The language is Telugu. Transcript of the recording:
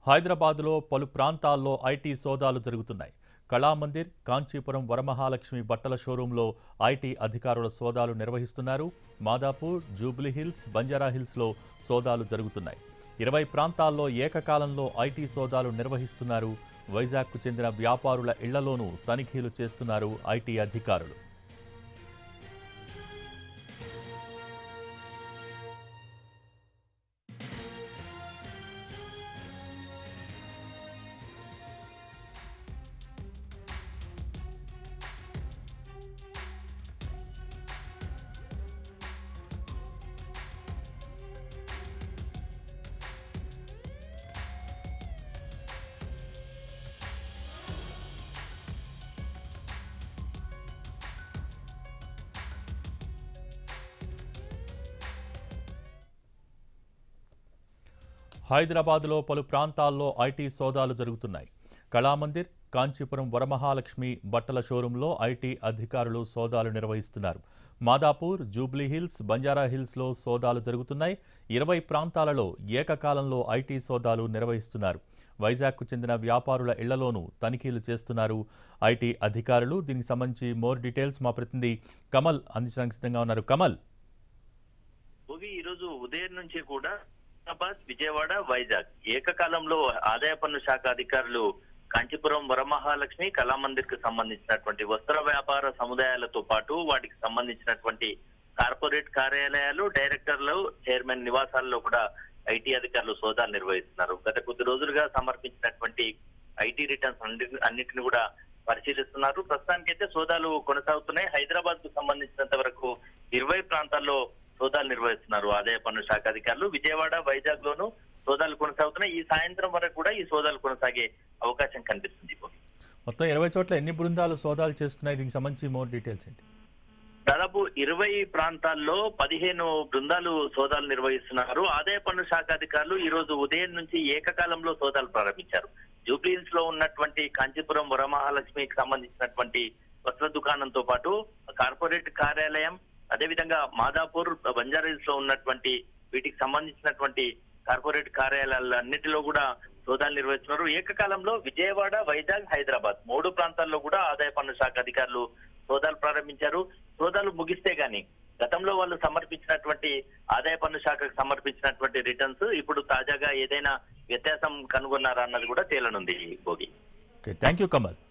హైదరాబాద్లో పలు ప్రాంతాల్లో ఐటీ సోదాలు జరుగుతున్నాయి కళామందిర్ కాంచీపురం వరమహాలక్ష్మి బట్టల షోరూంలో ఐటీ అధికారుల సోదాలు నిర్వహిస్తున్నారు మాదాపూర్ జూబ్లీహిల్స్ బంజారాహిల్స్లో సోదాలు జరుగుతున్నాయి ఇరవై ప్రాంతాల్లో ఏకకాలంలో ఐటీ సోదాలు నిర్వహిస్తున్నారు వైజాగ్కు చెందిన వ్యాపారుల ఇళ్లలోనూ తనిఖీలు చేస్తున్నారు ఐటీ అధికారులు హైదరాబాద్లో పలు ప్రాంతాల్లో ఐటీ సోదాలు జరుగుతున్నాయి కళామందిర్ కాంచీపురం వరమహాలక్ష్మి బట్టల షోరూంలో ఐటీ అధికారులు సోదాలు నిర్వహిస్తున్నారు మాదాపూర్ జూబ్లీహిల్స్ బంజారాహిల్స్లో సోదాలు జరుగుతున్నాయి ఇరవై ప్రాంతాలలో ఏకకాలంలో ఐటీ సోదాలు నిర్వహిస్తున్నారు వైజాగ్కు చెందిన వ్యాపారుల ఇళ్లలోనూ తనిఖీలు చేస్తున్నారు ఐటీ అధికారులు దీనికి సంబంధించి మోర్ డీటెయిల్స్ మా ప్రతినిధి కమల్ అందించడానికి సిద్ధంగా ఉన్నారు కమల్ భోగి ఈ రోజు ఉదయం నుంచి కూడా హైదరాబాద్ విజయవాడ వైజాగ్ ఏకకాలంలో ఆదాయ పన్ను శాఖ అధికారులు కాంచీపురం వరమహాలక్ష్మి కళామందిర్ కు సంబంధించినటువంటి వస్త్ర వ్యాపార సముదాయాలతో పాటు వాటికి సంబంధించినటువంటి కార్పొరేట్ కార్యాలయాలు డైరెక్టర్లు చైర్మన్ నివాసాల్లో కూడా ఐటీ అధికారులు సోదాలు నిర్వహిస్తున్నారు గత కొద్ది రోజులుగా సమర్పించినటువంటి ఐటీ రిటర్న్స్ అన్ని- అన్నిటిని కూడా పరిశీలిస్తున్నారు ప్రస్తుతానికైతే సోదాలు కొనసాగుతున్నాయి హైదరాబాద్ కు సంబంధించినంత వరకు ఇరవై ప్రాంతాల్లో సోదాలు నిర్వహిస్తున్నారు ఆదాయ పన్ను శాఖ అధికారులు విజయవాడ వైజాగ్ లోను సోదాలు కొనసాగుతున్నాయి ఈ సాయంత్రం వరకు కూడా ఈ సోదాలు కొనసాగే అవకాశం కనిపిస్తుంది మొత్తం ఇరవై చోట్ల ఎన్ని బృందాలు సోదాలు చేస్తున్నాయి దీనికి సంబంధించి మోర్ డీటెయిల్స్ ఏంటి దాదాపు ఇరవై ప్రాంతాల్లో పదిహేను బృందాలు సోదాలు నిర్వహిస్తున్నారు ఆదాయ పన్ను శాఖ అధికారులు ఈ రోజు ఉదయం నుంచి ఏకకాలంలో సోదాలు ప్రారంభించారు జూబ్లీహిల్స్ లో ఉన్నటువంటి కాంచీపురం వరమహాలక్ష్మికి సంబంధించినటువంటి వస్త్ర దుకాణంతో పాటు కార్పొరేట్ కార్యాలయం అదేవిధంగా మాదాపూర్ బంజారాహిల్స్ లో ఉన్నటువంటి వీటికి సంబంధించినటువంటి కార్పొరేట్ కార్యాలయాలన్నిటిలో కూడా సోదాలు నిర్వహిస్తున్నారు ఏకకాలంలో విజయవాడ వైజాగ్ హైదరాబాద్ మూడు ప్రాంతాల్లో కూడా ఆదాయ పన్ను శాఖ అధికారులు సోదాలు ప్రారంభించారు సోదాలు ముగిస్తే గాని గతంలో వాళ్ళు సమర్పించినటువంటి ఆదాయ పన్ను శాఖకు సమర్పించినటువంటి రిటర్న్స్ ఇప్పుడు తాజాగా ఏదైనా వ్యత్యాసం కనుగొన్నారా అన్నది కూడా తేలనుంది Bhogi okay thank you Kamal